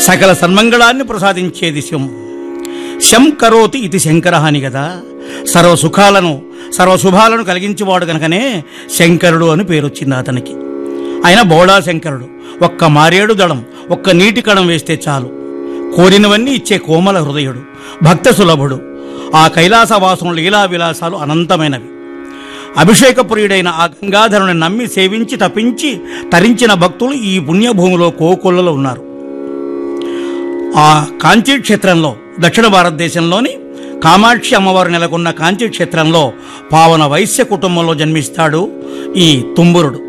సకల సన్మంగళాన్ని ప్రసాదించేది శం శం కరోతి ఇది శంకర అని కదా సర్వ సుఖాలను సర్వ శుభాలను కలిగించేవాడు కనుకనే శంకరుడు అని పేరొచ్చింది అతనికి ఆయన బోళా శంకరుడు ఒక్క మారేడు దళం ఒక్క నీటి కణం వేస్తే చాలు కోరినవన్నీ ఇచ్చే కోమల హృదయుడు భక్త సులభుడు ఆ కైలాసవాసం లీలా విలాసాలు అనంతమైనవి అభిషేకప్రియుడైన ఆ గంగాధరుని నమ్మి సేవించి తపించి తరించిన భక్తులు ఈ పుణ్యభూమిలో కోకొల్లలో ఉన్నారు ఆ కాంచీ క్షేత్రంలో దక్షిణ భారతదేశంలోని కామాక్షి అమ్మవారు నెలకొన్న కాంచీ క్షేత్రంలో పావన వైశ్య కుటుంబంలో జన్మిస్తాడు ఈ తుంబురుడు